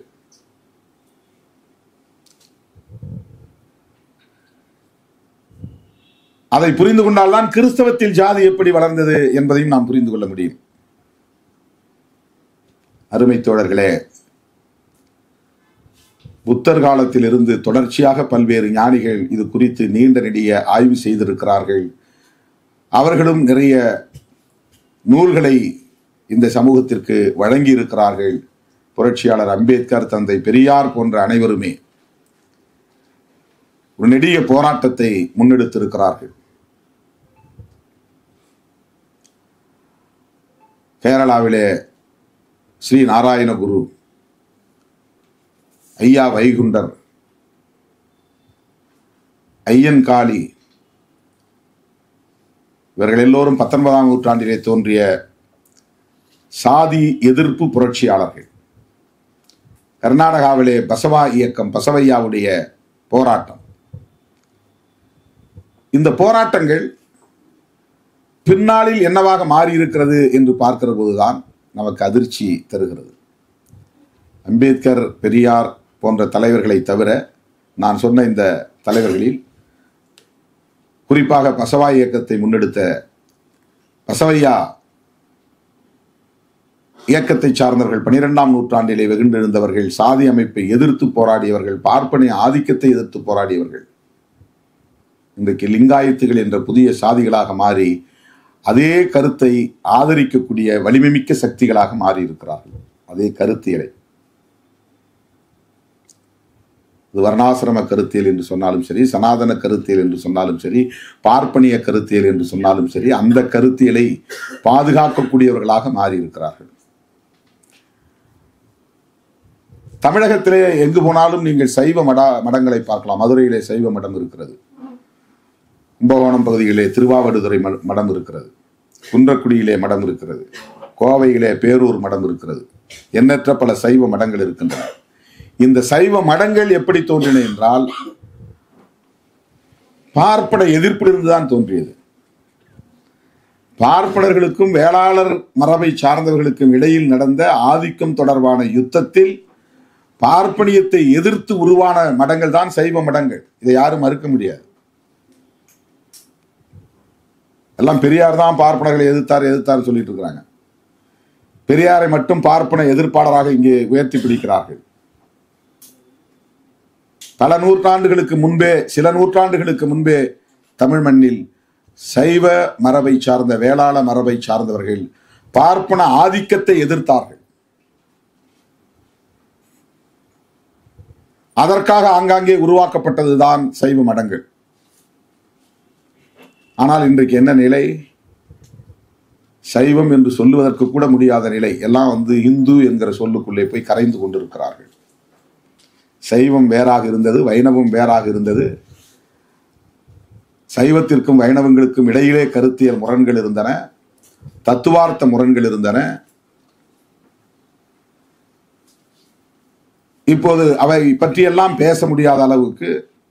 அதை புரிந்து கொண்டால்தான் கிறிஸ்தவத்தில் ஜாதி எப்படி வளர்ந்தது என்பதையும் நாம் புரிந்து கொள்ள முடியும் அருமை தோழர்களே புத்தர் காலத்தில் இருந்து தொடர்ச்சியாக பல்வேறு ஞானிகள் இது குறித்து நீண்ட நெடிய ஆய்வு செய்திருக்கிறார்கள் அவர்களும் நிறைய நூல்களை இந்த சமூகத்திற்கு வழங்கி இருக்கிறார்கள் புரட்சியாளர் அம்பேத்கர் தந்தை பெரியார் போன்ற அனைவருமே ஒரு நெடிய போராட்டத்தை முன்னெடுத்திருக்கிறார்கள் கேரளாவிலே ஸ்ரீ நாராயணகுரு ஐயா வைகுண்டர் ஐயன் காளி இவர்கள் எல்லோரும் பத்தொன்பதாம் நூற்றாண்டிலே தோன்றிய சாதி எதிர்ப்பு புரட்சியாளர்கள் கர்நாடகாவிலே பசவா இயக்கம் பசவையாவுடைய போராட்டம் இந்த போராட்டங்கள் பின்னாளில் என்னவாக மாறியிருக்கிறது என்று பார்க்கிற போதுதான் நமக்கு அதிர்ச்சி தருகிறது அம்பேத்கர் பெரியார் போன்ற தலைவர்களை தவிர நான் சொன்ன இந்த தலைவர்களில் குறிப்பாக பசவா இயக்கத்தை முன்னெடுத்த பசவையா இயக்கத்தை சார்ந்தவர்கள் பனிரெண்டாம் நூற்றாண்டிலே வெகுண்டிருந்தவர்கள் சாதி அமைப்பை எதிர்த்து போராடியவர்கள் பார்ப்பனை ஆதிக்கத்தை எதிர்த்து போராடியவர்கள் இன்றைக்கு லிங்காயத்துகள் என்ற புதிய சாதிகளாக மாறி அதே கருத்தை ஆதரிக்கக்கூடிய வலிமைமிக்க சக்திகளாக மாறி இருக்கிறார்கள் அதே கருத்தியலை இது வர்ணாசிரம கருத்தியல் என்று சொன்னாலும் சரி சனாதன கருத்தியல் என்று சொன்னாலும் சரி பார்ப்பனிய கருத்தியல் என்று சொன்னாலும் சரி அந்த கருத்தியலை பாதுகாக்கக்கூடியவர்களாக மாறி இருக்கிறார்கள் தமிழகத்திலே எங்கு போனாலும் நீங்கள் சைவ மட மடங்களை பார்க்கலாம் மதுரையிலே சைவ மடம் இருக்கிறது கும்பகோணம் பகுதியிலே திருவாவடுதுறை ம- மடம் இருக்கிறது குன்றக்குடியிலே மடம் இருக்கிறது கோவையிலே பேரூர் மடம் இருக்கிறது எண்ணற்ற பல சைவ மடங்கள் இருக்கின்றன இந்த சைவ மடங்கள் எப்படி தோன்றின என்றால் பார்ப்பன எதிர்ப்பிலிருந்து தான் தோன்றியது பார்ப்பனர்களுக்கும் வேளாளர் மரபை சார்ந்தவர்களுக்கும் இடையில் நடந்த ஆதிக்கம் தொடர்பான யுத்தத்தில் பார்ப்பனியத்தை எதிர்த்து உருவான மடங்கள் தான் சைவ மடங்கள் இதை யாரும் மறுக்க முடியாது எல்லாம் பெரியார் தான் பார்ப்பனர்களை எதிர்த்தார் எதிர்த்தார் சொல்லிட்டு இருக்கிறாங்க பெரியாரை மட்டும் பார்ப்பன எதிர்ப்பாளராக இங்கே உயர்த்தி பிடிக்கிறார்கள் பல நூற்றாண்டுகளுக்கு முன்பே சில நூற்றாண்டுகளுக்கு முன்பே தமிழ் மண்ணில் சைவ மரபை சார்ந்த வேளாள மரபை சார்ந்தவர்கள் பார்ப்பன ஆதிக்கத்தை எதிர்த்தார்கள் அதற்காக ஆங்காங்கே உருவாக்கப்பட்டதுதான் சைவ மடங்கள் ஆனால் இன்றைக்கு என்ன நிலை சைவம் என்று சொல்லுவதற்கு கூட முடியாத நிலை எல்லாம் வந்து இந்து என்கிற சொல்லுக்குள்ளே போய் கரைந்து கொண்டிருக்கிறார்கள் சைவம் வேறாக இருந்தது வைணவம் வேறாக இருந்தது சைவத்திற்கும் வைணவங்களுக்கும் இடையிலே கருத்தியல் முரண்கள் இருந்தன தத்துவார்த்த முரண்கள் இருந்தன இப்போது அவை பற்றியெல்லாம் பேச முடியாத அளவுக்கு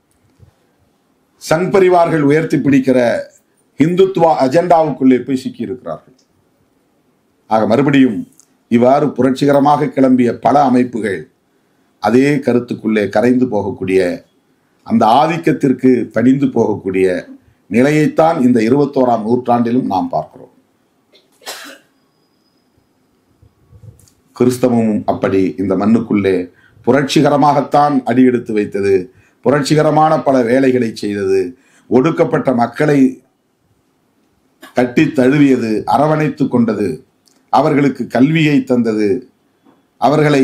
சங் பரிவார்கள் உயர்த்தி பிடிக்கிற இந்துத்துவ அஜெண்டாவுக்குள்ளே போய் சிக்கியிருக்கிறார்கள் ஆக மறுபடியும் இவ்வாறு புரட்சிகரமாக கிளம்பிய பல அமைப்புகள் அதே கருத்துக்குள்ளே கரைந்து போகக்கூடிய அந்த ஆதிக்கத்திற்கு பணிந்து போகக்கூடிய நிலையைத்தான் இந்த இருபத்தோராம் நூற்றாண்டிலும் நாம் பார்க்கிறோம் கிறிஸ்தவமும் அப்படி இந்த மண்ணுக்குள்ளே புரட்சிகரமாகத்தான் அடியெடுத்து வைத்தது புரட்சிகரமான பல வேலைகளை செய்தது ஒடுக்கப்பட்ட மக்களை தட்டி தழுவியது அரவணைத்து கொண்டது அவர்களுக்கு கல்வியை தந்தது அவர்களை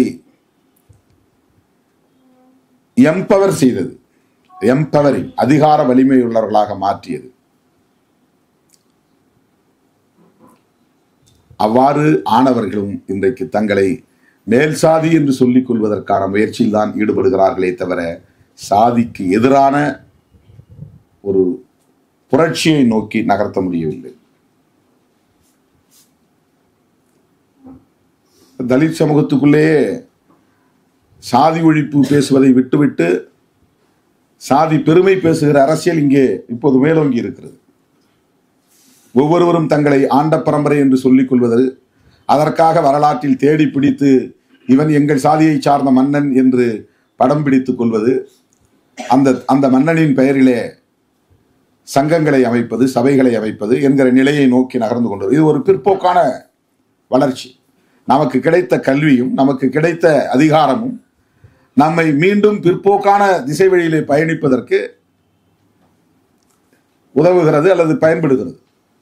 எம்பவர் செய்தது எம்பவரிங் அதிகார வலிமை உள்ளவர்களாக மாற்றியது அவ்வாறு ஆனவர்களும் இன்றைக்கு தங்களை மேல் சாதி என்று சொல்லிக் கொள்வதற்கான முயற்சியில் தான் ஈடுபடுகிறார்களே தவிர சாதிக்கு எதிரான ஒரு புரட்சியை நோக்கி நகர்த்த முடியவில்லை தலித் சமூகத்துக்குள்ளேயே சாதி ஒழிப்பு பேசுவதை விட்டுவிட்டு சாதி பெருமை பேசுகிற அரசியல் இங்கே இப்போது மேலோங்கி இருக்கிறது ஒவ்வொருவரும் தங்களை ஆண்ட பரம்பரை என்று சொல்லிக் கொள்வது அதற்காக வரலாற்றில் தேடி பிடித்து இவன் எங்கள் சாதியை சார்ந்த மன்னன் என்று படம் பிடித்துக் கொள்வது அந்த அந்த மன்னனின் பெயரிலே சங்கங்களை அமைப்பது சபைகளை அமைப்பது என்கிற நிலையை நோக்கி நகர்ந்து கொண்டது இது ஒரு பிற்போக்கான வளர்ச்சி நமக்கு கிடைத்த கல்வியும் நமக்கு கிடைத்த அதிகாரமும் நம்மை மீண்டும் பிற்போக்கான திசை வழியிலே பயணிப்பதற்கு உதவுகிறது அல்லது பயன்படுகிறது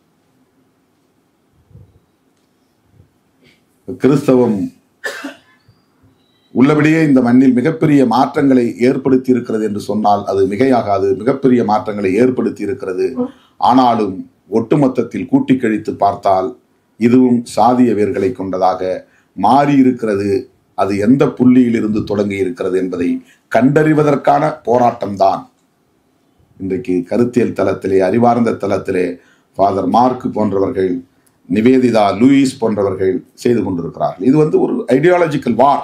கிறிஸ்தவம் உள்ளபடியே இந்த மண்ணில் மிகப்பெரிய மாற்றங்களை ஏற்படுத்தி இருக்கிறது என்று சொன்னால் அது மிகையாகாது மிகப்பெரிய மாற்றங்களை ஏற்படுத்தி இருக்கிறது ஆனாலும் ஒட்டுமொத்தத்தில் கூட்டி கழித்து பார்த்தால் இதுவும் சாதிய வேர்களை கொண்டதாக மாறி இருக்கிறது அது எந்த புள்ளியில் இருந்து தொடங்கி இருக்கிறது என்பதை கண்டறிவதற்கான போராட்டம்தான் இன்றைக்கு கருத்தியல் தளத்திலே அறிவார்ந்த தளத்திலே ஃபாதர் மார்க் போன்றவர்கள் நிவேதிதா லூயிஸ் போன்றவர்கள் செய்து கொண்டிருக்கிறார்கள் இது வந்து ஒரு ideological war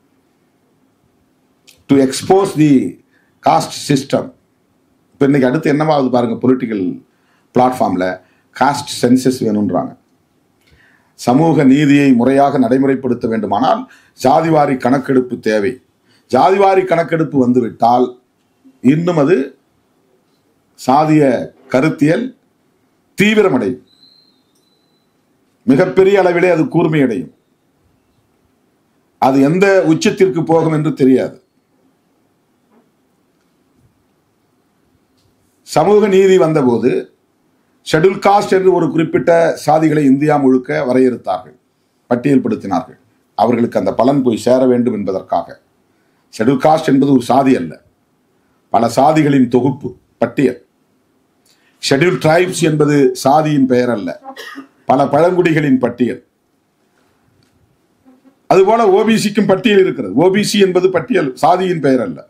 to expose the caste system இப்போ இன்னைக்கு அடுத்து என்னவாகுது பாருங்க பொலிட்டிக்கல் பிளாட்ஃபார்மில் காஸ்ட் சென்சஸ் வேணுன்றாங்க சமூக நீதியை முறையாக நடைமுறைப்படுத்த வேண்டுமானால் ஜாதிவாரி கணக்கெடுப்பு தேவை ஜாதிவாரி கணக்கெடுப்பு வந்துவிட்டால் இன்னும் அது சாதிய கருத்தியல் தீவிரமடையும் மிகப்பெரிய அளவிலே அது கூர்மையடையும் அது எந்த உச்சத்திற்கு போகும் என்று தெரியாது சமூக நீதி வந்தபோது ஷெட்யூல் காஸ்ட் என்று ஒரு குறிப்பிட்ட சாதிகளை இந்தியா முழுக்க வரையறுத்தார்கள் பட்டியல்படுத்தினார்கள் அவர்களுக்கு அந்த பலன் போய் சேர வேண்டும் என்பதற்காக ஷெட்யூல் காஸ்ட் என்பது ஒரு சாதி அல்ல பல சாதிகளின் தொகுப்பு பட்டியல் ஷெட்யூல் டிரைப்ஸ் என்பது சாதியின் பெயர் அல்ல பல பழங்குடிகளின் பட்டியல் அதுபோல ஓபிசிக்கும் பட்டியல் இருக்கிறது ஓபிசி என்பது பட்டியல் சாதியின் பெயர் அல்ல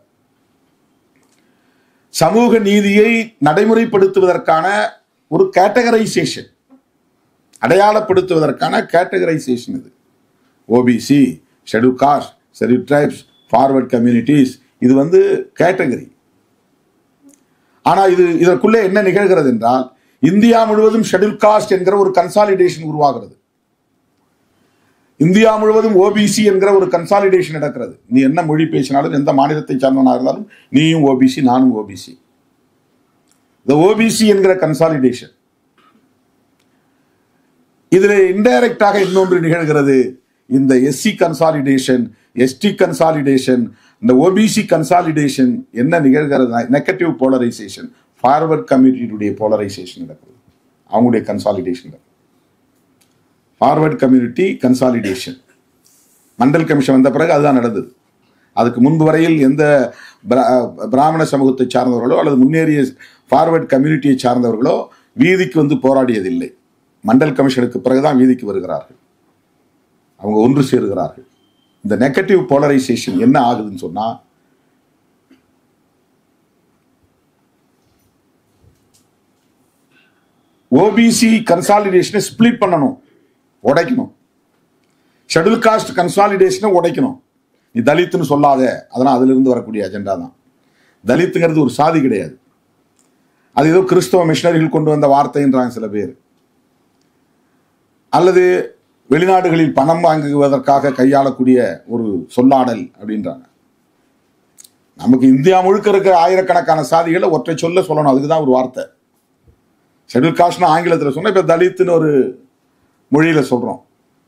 சமூக நீதியை நடைமுறைப்படுத்துவதற்கான ஒரு கேட்டகரைசேஷன் அடையாளப்படுத்துவதற்கான கேட்டகரைசேஷன் இது OBC schedule caste schedule tribes forward communities இது வந்து கேட்டகரி ஆனா இது இதற்குள்ளே என்ன நிகழ்கிறது என்றால் இந்தியா முழுவதும் ஷெட்யூல் காஸ்ட் என்கிற ஒரு கன்சாலிடேஷன் உருவாகிறது இந்தியா முழுவதும் ஓபிசி என்கிற ஒரு கன்சாலிடேஷன் நடக்கிறது நீ என்ன மொழி பேசினாலும் எந்த மாநிலத்தை சார்ந்தவனாக இருந்தாலும் நீயும் ஓபிசி நானும் ஓபிசி இந்த ஓபிசி என்கிற கன்சாலிடேஷன் இதுல இன்டைரக்டாக இன்னொன்று நிகழ்கிறது இந்த எஸ்சி கன்சாலிடேஷன் எஸ்டி கன்சாலிடேஷன் இந்த ஓபிசி கன்சாலிடேஷன் என்ன நிகழ்கிறது நெகட்டிவ் போலரைசேஷன் ஃபார்வர்ட் கம்யூனிட்டியுடைய போலரைசேஷன் நடக்குது அவங்களுடைய கன்சாலிடேஷன் நடக்குது forward community consolidation Mandal commission வந்த பிறகு அதுதான் நடந்தது அதுக்கு முன்பு வரையில் எந்த பிர- பிராமண சமூகத்தை சார்ந்தவர்களோ அல்லது முன்னேறிய ஃபார்வர்ட் கம்யூனிட்டியை சார்ந்தவர்களோ வீதிக்கு வந்து போராடியதில்லை மண்டல் கமிஷனுக்கு பிறகுதான் வீதிக்கு வருகிறார்கள் அவங்க ஒன்று சேருகிறார்கள் இந்த நெகட்டிவ் போலரைசேஷன் என்ன ஆகுதுன்னு சொன்னா ஓபிசி கன்சாலிடேஷனை ஸ்பிளிட் பண்ணணும் உடைக்கணும் ஷெட்யூல் காஸ்ட் கன்சாலிடேஷனை உடைக்கணும் நீ தலித்துன்னு சொல்லாத அதெல்லாம் அதுல இருந்து வரக்கூடிய அஜெண்டா தான் தலித்துங்கிறது ஒரு சாதி கிடையாது அது ஏதோ கிறிஸ்தவ மிஷனரிகள் கொண்டு வந்த வார்த்தைன்றாங்க சில பேர் அல்லது வெளிநாடுகளில் பணம் வாங்குவதற்காக கையாளக்கூடிய ஒரு சொல்லாடல் அப்படின்றாங்க நமக்கு இந்தியா முழுக்க இருக்கிற ஆயிரக்கணக்கான சாதிகளை ஒற்றை சொல்ல சொல்லணும் அதுக்கு தான் ஒரு வார்த்தை ஷெட்யூல் காஸ்ட்னு ஆங்கிலத்தில் சொன்னா இப்போ தலித்துன்னு ஒரு மொழியில சொல்றோம்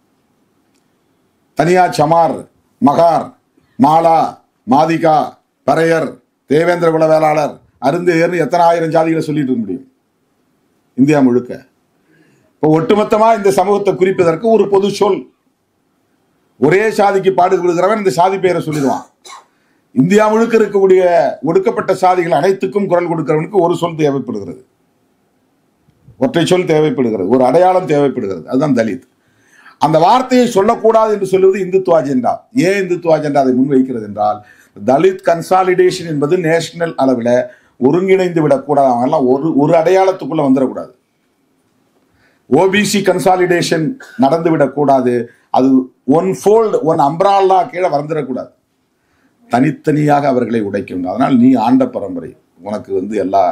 தனியா சமார் மகார் மாலா மாதிகா பறையர் தேவேந்திர குல வேளாளர் அருந்தையர்னு எத்தனை ஆயிரம் ஜாதிகளை சொல்லிட்டு இருக்க முடியும் இந்தியா முழுக்க இப்போ ஒட்டுமொத்தமா இந்த சமூகத்தை குறிப்பதற்கு ஒரு பொது சொல் ஒரே சாதிக்கு பாடுபடுகிறவன் இந்த சாதி பெயரை சொல்லிடுவான் இந்தியா முழுக்க இருக்கக்கூடிய ஒடுக்கப்பட்ட சாதிகள் அனைத்துக்கும் குரல் கொடுக்கிறவனுக்கு ஒரு சொல் தேவைப்படுகிறது ஒற்றை சொல் தேவைப்படுகிறது ஒரு அடையாளம் தேவைப்படுகிறது அதுதான் தலித் அந்த வார்த்தையை சொல்லக்கூடாது என்று சொல்லுவது இந்துத்துவ அஜெண்டா ஏன் இந்துத்துவ அஜெண்டா அதை முன்வைக்கிறது என்றால் தலித் கன்சாலிடேஷன் என்பது நேஷனல் அளவில் ஒருங்கிணைந்து விடக்கூடாது அவங்கெல்லாம் ஒரு ஒரு அடையாளத்துக்குள்ள வந்துடக்கூடாது ஓபிசி கன்சாலிடேஷன் நடந்து விடக்கூடாது அது ஒன் ஃபோல்டு ஒன் அம்ப்ராலா கீழே வந்துடக்கூடாது தனித்தனியாக அவர்களை உடைக்கணும் அதனால் நீ ஆண்ட பரம்பரை உனக்கு வந்து எல்லா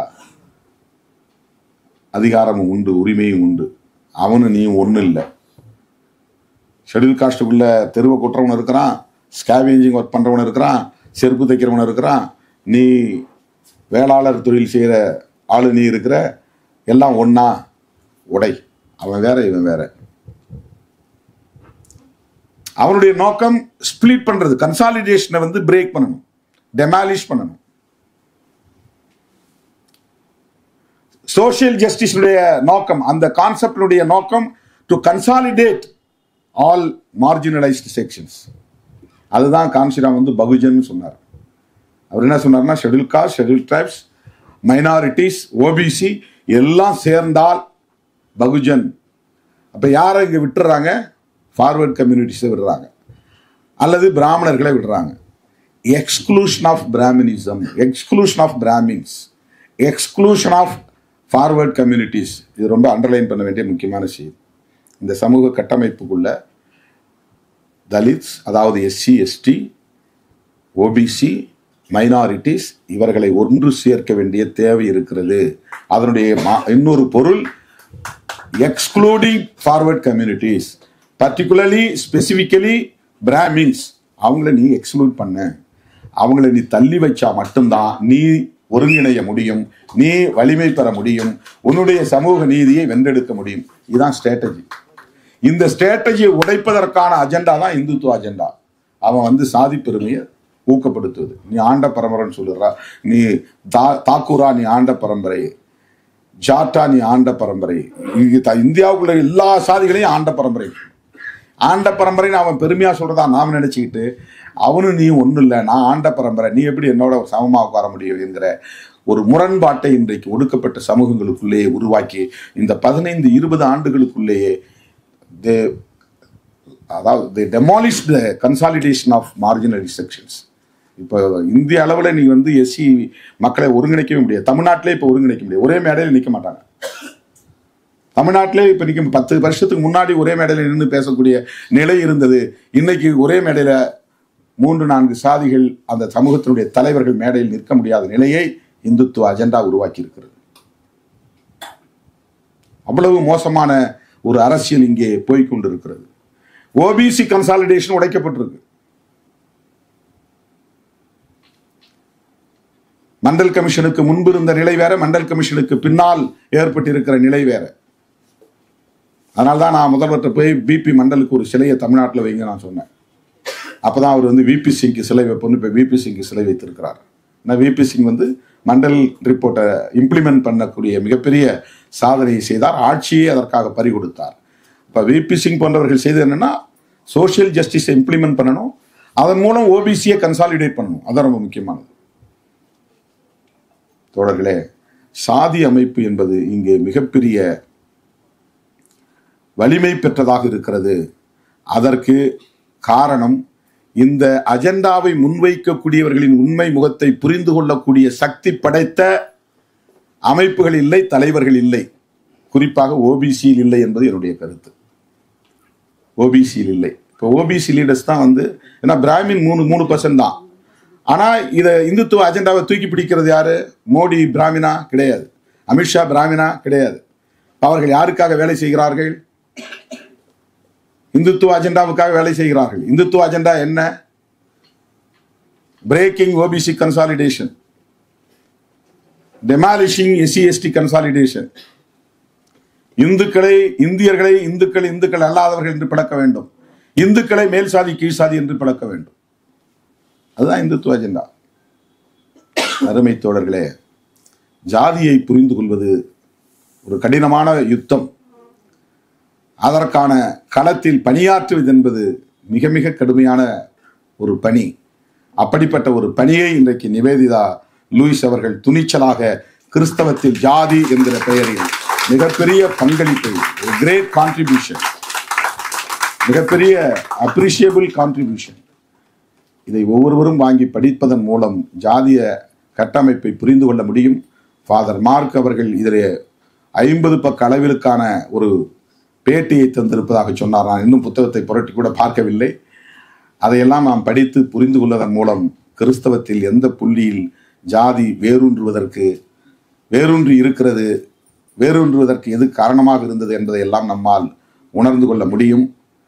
அதிகாரமும் உண்டு உரிமையும் உண்டு அவனு நீ ஒன்றும் இல்லை ஷெட்யூல் காஸ்ட்டுக்குள்ள தெருவை கொட்டுறவன் இருக்கிறான் ஸ்கேவேஞ்சிங் ஒர்க் பண்ணுறவன் இருக்கிறான் செருப்பு தைக்கிறவன் இருக்கிறான் நீ வேளாளர் தொழில் செய்கிற ஆளு நீ இருக்கிற எல்லாம் ஒண்ணா உடை அவன் வேற இவன் வேற அவனுடைய நோக்கம் ஸ்பிளிட் பண்றது கன்சாலிடேஷனை வந்து பிரேக் பண்ணணும் டெமாலிஷ் பண்ணணும் சோஷியல் ஜஸ்டிஸுடைய நோக்கம் அந்த கான்செப்டுடைய நோக்கம் to consolidate all marginalised sections அதுதான் கான்சிராம் வந்து பகுஜன் சொன்னார் அவர் என்ன சொன்னார்னா schedule caste schedule tribes minorities OBC எல்லாம் சேர்ந்தால் பகுஜன் அப்போ யாரை இங்கே விட்டுறாங்க ஃபார்வர்ட் கம்யூனிட்டிஸை விடுறாங்க அல்லது பிராமணர்களை விடுறாங்க exclusion of brahminism exclusion of brahmins exclusion of forward communities இது ரொம்ப அண்டர்லைன் பண்ண வேண்டிய முக்கியமான செய்தி இந்த சமூக கட்டமைப்புக்குள்ள தலித்ஸ் அதாவது எஸ்சி எஸ்டி ஓபிசி மைனாரிட்டிஸ் இவர்களை ஒன்று சேர்க்க வேண்டிய தேவை இருக்கிறது அதனுடைய மா- இன்னொரு பொருள் excluding forward communities particularly specifically Brahmins அவங்கள நீ எக்ஸ்க்ளூட் பண்ண அவங்கள நீ தள்ளி வச்சா மட்டும்தான் நீ ஒருங்கிணைய முடியும் நீ வலிமை பெற முடியும் உன்னுடைய சமூக நீதியை வென்றெடுக்க முடியும் இதுதான் ஸ்ட்ராட்டஜி இந்த ஸ்ட்ராட்டஜியை உடைப்பதற்கான அஜெண்டா தான் இந்துத்துவ அஜெண்டா அவன் வந்து சாதி பெருமையை ஊக்கப்படுத்துவது நீ ஆண்ட பரம்பரைன்னு சொல்லுறா நீ தா தாக்கூரா நீ ஆண்ட பரம்பரை ஜாட்டா நீ ஆண்ட பரம்பரை இங்க த- இந்தியாவுக்குள்ள எல்லா சாதிகளையும் ஆண்ட பரம்பரை ஆண்ட பரம்பரைன்னு அவன் பெருமையா சொல்றதா நாம நினைச்சுக்கிட்டு அவனும் நீ ஒன்றும் இல்லை நான் ஆண்ட பரம்பரை நீ எப்படி என்னோட சமமா உட்கார முடியும் என்கிற ஒரு முரண்பாட்டை இன்றைக்கு ஒடுக்கப்பட்ட சமூகங்களுக்குள்ளேயே உருவாக்கி இந்த பதினைந்து இருபது ஆண்டுகளுக்குள்ளேயே தே அதாவது they demolish the consolidation of marginal sections இப்போ இந்திய அளவில் நீ வந்து எஸ்சி மக்களை ஒருங்கிணைக்கவே முடியாது தமிழ்நாட்டிலே இப்போ ஒருங்கிணைக்க முடியாது ஒரே மேடையில் நிற்க மாட்டாங்க தமிழ்நாட்டிலே இப்போ நிற்கும் பத்து வருஷத்துக்கு முன்னாடி ஒரே மேடையில் நின்று பேசக்கூடிய நிலை இருந்தது இன்னைக்கு ஒரே மேடையில் மூன்று நான்கு சாதிகள் அந்த சமூகத்தினுடைய தலைவர்கள் மேடையில் நிற்க முடியாத நிலையை இந்துத்துவ அஜெண்டா உருவாக்கி இருக்கிறது அவ்வளவு மோசமான ஒரு அரசியல் இங்கே போய்க்கொண்டிருக்கிறது ஓபிசி கன்சாலிடேஷன் உடைக்கப்பட்டிருக்கு மண்டல் கமிஷனுக்கு முன்பு இருந்த நிலை வேற மண்டல் கமிஷனுக்கு பின்னால் ஏற்பட்டிருக்கிற நிலை வேற அதனால்தான் நான் முதல்வர்கிட்ட போய் பிபி மண்டலுக்கு ஒரு சிலையை தமிழ்நாட்டில் வைங்க நான் சொன்னேன் அப்பதான் அவர் வந்து விபி சிங்க்கு சிலை வைப்போம்னு இப்போ விபி சிங்க்கு சிலை வைத்திருக்கிறார் நான் விபி சிங் வந்து மண்டல் ரிப்போர்ட்டை இம்ப்ளிமெண்ட் பண்ணக்கூடிய மிகப்பெரிய சாதனையை செய்தார் ஆட்சியை அதற்காக பறி கொடுத்தார் இப்போ விபி சிங் போன்றவர்கள் செய்தது என்னன்னா சோஷியல் ஜஸ்டிஸை இம்ப்ளிமெண்ட் பண்ணணும் அதன் மூலம் ஓபிசியை கன்சாலிடேட் பண்ணணும் அதான் ரொம்ப முக்கியமானது தோழர்களே சாதி அமைப்பு என்பது இங்கே மிகப்பெரிய வலிமை பெற்றதாக இருக்கிறது அதற்கு காரணம் இந்த அஜெண்டாவை முன்வைக்கக்கூடியவர்களின் உண்மை முகத்தை புரிந்து கொள்ளக்கூடிய சக்தி படைத்த அமைப்புகள் இல்லை தலைவர்கள் இல்லை குறிப்பாக ஓபிசியில் இல்லை என்பது என்னுடைய கருத்து ஓபிசியில் இல்லை இப்போ ஓபிசி லீடர்ஸ் தான் வந்து ஏன்னா பிராமின் மூணு மூணு பர்சன்ட் தான் ஆனால் இதை இந்துத்துவ அஜெண்டாவை தூக்கி பிடிக்கிறது யாரு மோடி பிராமினா கிடையாது அமித்ஷா பிராமினா கிடையாது அவர்கள் யாருக்காக வேலை செய்கிறார்கள் இந்துத்துவ அஜெண்டாவுக்காக வேலை செய்கிறார்கள் இந்துத்துவ அஜெண்டா என்ன breaking OBC consolidation demolishing SC ST consolidation இந்துக்களை இந்தியர்களை இந்துக்கள் இந்துக்கள் அல்லாதவர்கள் என்று பிளக்க வேண்டும் இந்துக்களை மேல் சாதி கீழ் சாதி என்று பிளக்க வேண்டும் அதுதான் இந்துத்துவ அஜெண்டா அருமை தோழர்களே ஜாதியை புரிந்து கொள்வது ஒரு கடினமான யுத்தம் அதற்கான களத்தில் பணியாற்றுவது என்பது மிக மிக கடுமையான ஒரு பணி அப்படிப்பட்ட ஒரு பணியை இன்றைக்கு நிவேதிதா லூயிஸ் அவர்கள் துணிச்சலாக கிறிஸ்தவத்தில் ஜாதி என்கிற பெயரில் மிகப்பெரிய பங்களிப்பை கிரேட் கான்ட்ரிபியூஷன் மிகப்பெரிய அப்ரிஷியபிள் கான்ட்ரிபியூஷன் இதை ஒவ்வொருவரும் வாங்கி படிப்பதன் மூலம் ஜாதிய கட்டமைப்பை புரிந்து கொள்ள முடியும் ஃபாதர் மார்க் அவர்கள் இதில் ஐம்பது பக்க அளவிற்கான ஒரு பேட்டியை தந்திருப்பதாக சொன்னார் நான் இன்னும் புத்தகத்தை புரட்டி கூட பார்க்கவில்லை அதையெல்லாம் நாம் படித்து புரிந்து கொள்வதன் மூலம் கிறிஸ்தவத்தில் எந்த புள்ளியில் ஜாதி வேரூன்றுவதற்கு வேரூன்றி இருக்கிறது வேரூன்றுவதற்கு எது காரணமாக இருந்தது என்பதை எல்லாம் நம்மால் உணர்ந்து கொள்ள முடியும்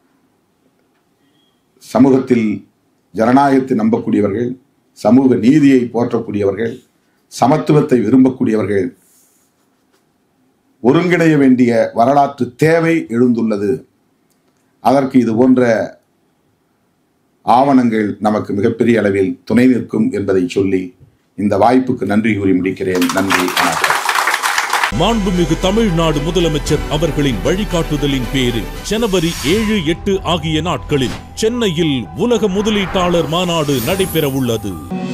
சமூகத்தில் ஜனநாயகத்தை நம்பக்கூடியவர்கள் சமூக நீதியை போற்றக்கூடியவர்கள் சமத்துவத்தை விரும்பக்கூடியவர்கள் ஒருங்கிணைய வேண்டிய வரலாற்று தேவை எழுந்துள்ளது அதற்கு இது போன்ற ஆவணங்கள் நமக்கு மிகப்பெரிய அளவில் துணை நிற்கும் என்பதை சொல்லி இந்த வாய்ப்புக்கு நன்றி கூறி முடிக்கிறேன் நன்றி வணக்கம் மாண்புமிகு தமிழ்நாடு முதலமைச்சர் அவர்களின் வழிகாட்டுதலின் பேரில் ஜனவரி ஏழு எட்டு ஆகிய நாட்களில் சென்னையில் உலக முதலீட்டாளர் மாநாடு நடைபெற உள்ளது